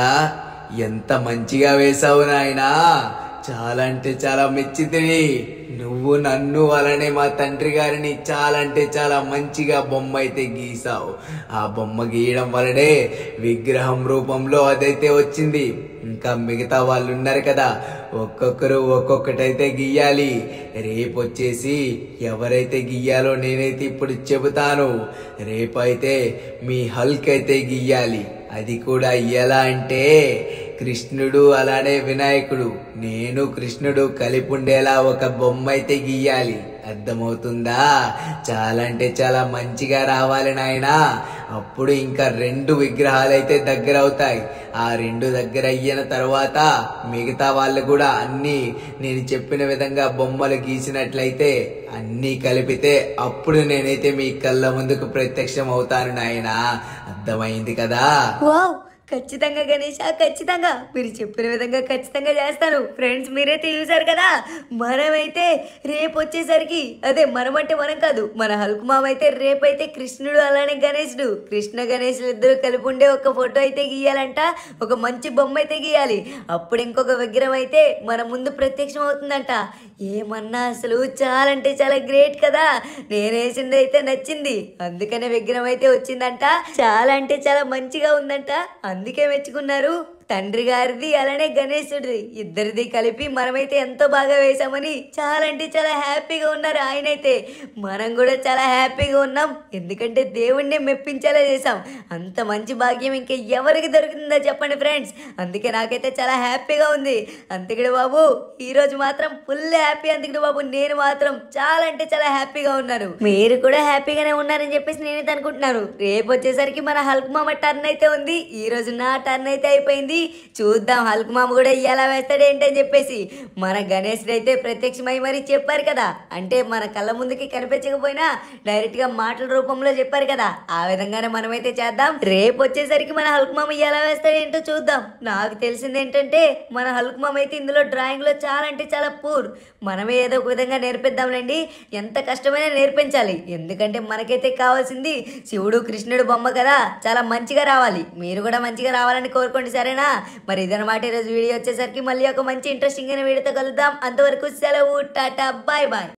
ఎంత మంచిగా వేసావు నాయనా చాలా అంటే చాలా మెచ్చితివి నువ్వు నన్ను అలానే మా తండ్రి గారిని చాలా అంటే చాలా మంచిగా బొమ్మ అయితే గీసావు ఆ బొమ్మ గీయడం వలనే విగ్రహం రూపంలో అదైతే వచ్చింది ఇంకా మిగతా వాళ్ళు ఉన్నారు కదా ఒక్కొక్కరు ఒక్కొక్కటైతే గీయాలి రేపు వచ్చేసి ఎవరైతే గీయాలో నేనైతే ఇప్పుడు చెబుతాను రేపైతే మీ హల్క్ అయితే గీయాలి అది కూడా ఎలా అంటే కృష్ణుడు అలానే వినాయకుడు నేను కృష్ణుడు కలిపి ఉండేలా ఒక బొమ్మ అయితే గీయాలి అర్థమవుతుందా చాలా అంటే చాలా మంచిగా రావాలి నాయనా అప్పుడు ఇంకా రెండు విగ్రహాలు అయితే దగ్గర అవుతాయి ఆ రెండు దగ్గర అయిన తర్వాత మిగతా వాళ్ళు కూడా అన్ని నేను చెప్పిన విధంగా బొమ్మలు గీసినట్లయితే అన్నీ కలిపితే అప్పుడు నేనైతే మీ కళ్ళ ముందుకు ప్రత్యక్షం అవుతాను నాయనా అర్థమైంది కదా వావ్ ఖచ్చితంగా గణేష్ ఖచ్చితంగా మీరు చెప్పిన విధంగా ఖచ్చితంగా చేస్తాను ఫ్రెండ్స్ మీరైతే చూసారు కదా మనమైతే రేపు వచ్చేసరికి అదే మనం అంటే మనం కాదు మన హల్కు మామ అయితే రేపైతే కృష్ణుడు అలానే గణేశుడు కృష్ణ గణేశులు ఇద్దరు కలిపి ఉండే ఒక ఫోటో అయితే గీయాలంట ఒక మంచి బొమ్మ అయితే గీయాలి అప్పుడు ఇంకొక విగ్రహం అయితే మన ముందు ప్రత్యక్షం అవుతుందంట ఏమన్నా అసలు చాలా అంటే చాలా గ్రేట్ కదా నేను వేసింది అయితే నచ్చింది అందుకనే విగ్రహం అయితే వచ్చిందంట చాలా అంటే చాలా మంచిగా ఉందంట అందుకే మెచ్చుకున్నారు తండ్రి గారిది అలానే గణేశుడిది ఇద్దరిది కలిపి మనమైతే ఎంతో బాగా వేశామని చాలా అంటే చాలా హ్యాపీగా ఉన్నారు ఆయనైతే మనం కూడా చాలా హ్యాపీగా ఉన్నాం ఎందుకంటే దేవుణ్ణి మెప్పించేలా చేశాం అంత మంచి భాగ్యం ఇంకా ఎవరికి దొరుకుతుందో చెప్పండి ఫ్రెండ్స్ అందుకే నాకైతే చాలా హ్యాపీగా ఉంది అందుకని బాబు ఈ రోజు మాత్రం ఫుల్ హ్యాపీ అందుకని బాబు నేను మాత్రం చాలా అంటే చాలా హ్యాపీగా ఉన్నాను మీరు కూడా హ్యాపీగానే ఉన్నారని చెప్పేసి నేనైతే అనుకుంటున్నాను రేపు వచ్చేసరికి మన హల్క్ మామ టర్న్ అయితే ఉంది ఈ రోజు నా టర్న్ అయితే అయిపోయింది చూద్దాం హల్క్ మామ కూడా ఎలా వేస్తాడు ఏంటని చెప్పేసి మన గణేశుడు అయితే ప్రత్యక్షమై మరి చెప్పారు కదా అంటే మన కళ్ళ ముందుకి కనిపించకపోయినా డైరెక్ట్ గా మాటల రూపంలో చెప్పారు కదా ఆ విధంగానే మనమైతే చేద్దాం రేపు వచ్చేసరికి మన హల్క్ మామ ఎలా వేస్తాడు ఏంటో చూద్దాం నాకు తెలిసింది ఏంటంటే మన హల్క్ మామ అయితే ఇందులో డ్రాయింగ్ లో చాలా అంటే చాలా పూర్ మనమే ఏదో ఒక విధంగా నేర్పిద్దాంలేండి ఎంత కష్టమైనా నేర్పించాలి ఎందుకంటే మనకైతే కావాల్సింది శివుడు కృష్ణుడు బొమ్మ కదా చాలా మంచిగా రావాలి మీరు కూడా మంచిగా రావాలని కోరుకోండి సరేనా మరి ఇదనమాట ఈరోజు వీడియో వచ్చేసరికి మళ్ళీ ఒక మంచి ఇంట్రెస్టింగ్ అయిన వీడియోతో కలుద్దాం అంతవరకు సెలవు టాటా బాయ్ బాయ్